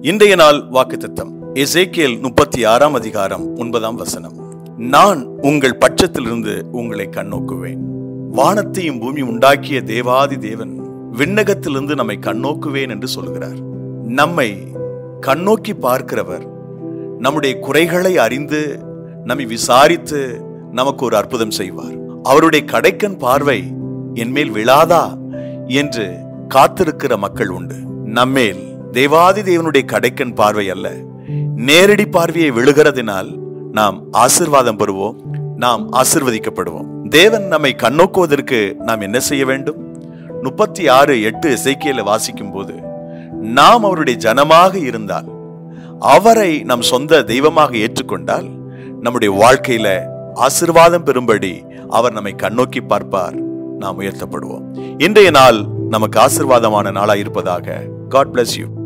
இன்றைய நாள் வாக்குத்தத்தம் எசேக்கியேல் முப்பத்தி ஆறாம் அதிகாரம் ஒன்பதாம் வசனம் நான் உங்கள் பட்சத்திலிருந்து உங்களை கண்ணோக்குவேன் வானத்தையும் பூமி உண்டாக்கிய தேவாதி தேவன் விண்ணகத்திலிருந்து நம்மை கண்ணோக்குவேன் என்று சொல்கிறார் நம்மை கண்ணோக்கி பார்க்கிறவர் நம்முடைய குறைகளை அறிந்து நம்மை விசாரித்து நமக்கு ஒரு அற்புதம் செய்வார் அவருடைய கடைக்கன் பார்வை என்மேல் விழாதா என்று காத்திருக்கிற மக்கள் உண்டு நம்மேல் தேவாதி தேவனுடைய கடைக்கன் பார்வை அல்ல நேரடி பார்வையை விழுகிறதினால் நாம் ஆசிர்வாதம் பெறுவோம் நாம் ஆசிர்வதிக்கப்படுவோம் தேவன் நம்மை கண்ணோக்குவதற்கு நாம் என்ன செய்ய வேண்டும் முப்பத்தி ஆறு எட்டு இசைக்கியல வாசிக்கும் போது நாம் அவருடைய ஜனமாக இருந்தால் அவரை நம் சொந்த தெய்வமாக ஏற்றுக்கொண்டால் நம்முடைய வாழ்க்கையில ஆசிர்வாதம் பெறும்படி அவர் நம்மை கண்ணோக்கி பார்ப்பார் நாம் உயர்த்தப்படுவோம் இன்றைய நாள் நமக்கு ஆசிர்வாதமான நாளா இருப்பதாக காட் bless யூ